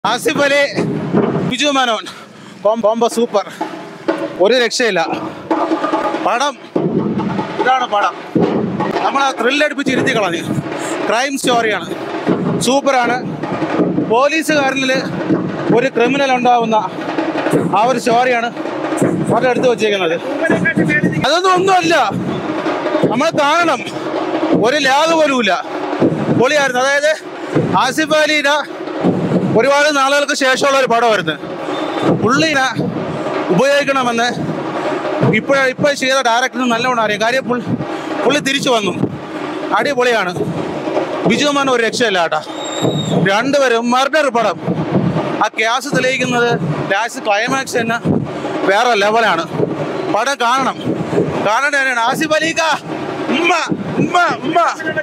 ആസിഫ് അലി ബിജു മേനോൻ കോം- combo super ഒരു രക്ഷയില്ല പടം ഇതാണ് പടം നമ്മളെ ത്രില്ലടിപ്പിച്ച് ഇരുത്തി കളഞ്ഞു ക്രൈം സ്റ്റോറിയാണ് സൂപ്പറാണ് പോലീസുകാരനിൽ ഒരു ക്രിമിനൽ ഉണ്ടാവുന്ന ആ ഒരു സ്റ്റോറിയാണ് അവിടെ എടുത്തു വച്ചേക്കുന്നത് അതൊന്നും ഒന്നുമല്ല നമ്മൾ കാണണം ഒരു ലാഗ് പോലുമില്ല പൊളിയായിരുന്നു അതായത് ആസിഫ് അലിയുടെ ഒരുപാട് നാളുകൾക്ക് ശേഷമുള്ള ഒരു പടമായിരുന്നു പുള്ളിനെ ഉപയോഗിക്കണമെന്ന് ഇപ്പോൾ ഇപ്പോൾ ചെയ്ത ഡയറക്ടറിന് നല്ലവണ്ണം അറിയാം കാര്യം പുള്ളി പുള്ളി തിരിച്ചു വന്നു അടിപൊളിയാണ് ബിജു മാൻ ഒരു രക്ഷയില്ല കേട്ടാ രണ്ടുപേരും മർഡർ പടം ആ ക്യാസ് തെളിയിക്കുന്നത് ലാസ്റ്റ് ക്ലൈമാക്സ് തന്നെ വേറെ ലെവലാണ് പടം കാണണം കാണേണ്ട തന്നെയാണ് ആസിഫ് അലീക്ക ഉമ്മ ഉമ്മ ഉമ്മ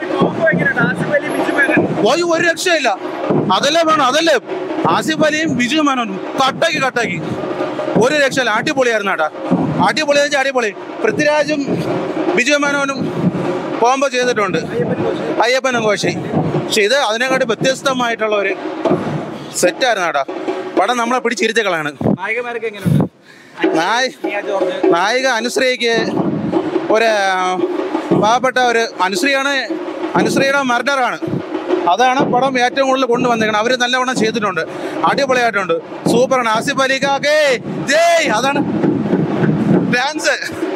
ഒരു ഒരു രക്ഷയില്ല അതല്ലേ വേണം അതല്ലേ ആസിഫ് അലിയും ബിജു മേനോനും കട്ടാക്കി കട്ടാക്കി ഒരു രക്ഷയില്ല അടിപൊളിയായിരുന്നു കേട്ടാ അടിപൊളി എന്ന് വെച്ചാൽ അടിപൊളി പൃഥ്വിരാജും ബിജു മേനോനും കോംബോ ചെയ്തിട്ടുണ്ട് അയ്യപ്പനും കോശി പക്ഷെ ഇത് അതിനെക്കാട്ടി വ്യത്യസ്തമായിട്ടുള്ള ഒരു സെറ്റായിരുന്നു കേട്ടാ പടം നമ്മളെ പിടിച്ചിരുത്തികളാണ് നായകന്മാരൊക്കെ എങ്ങനെയുണ്ട് നായ് മിയ ജോർജ് നായിക അനുശ്രീക്ക് ഒരു പാവപ്പെട്ട ഒരു അനുശ്രീയാണ് അനുശ്രീയുടെ മർഡറാണ് അതാണ് പടം ഏറ്റവും കൂടുതൽ കൊണ്ടുവന്നേക്കണം അവർ നല്ലവണ്ണം ചെയ്തിട്ടുണ്ട് അടിപൊളിയായിട്ടുണ്ട് സൂപ്പറാണ് ആസിഫ് അലിക്കാക്കേ ജയ് അതാണ് ഡാൻസ്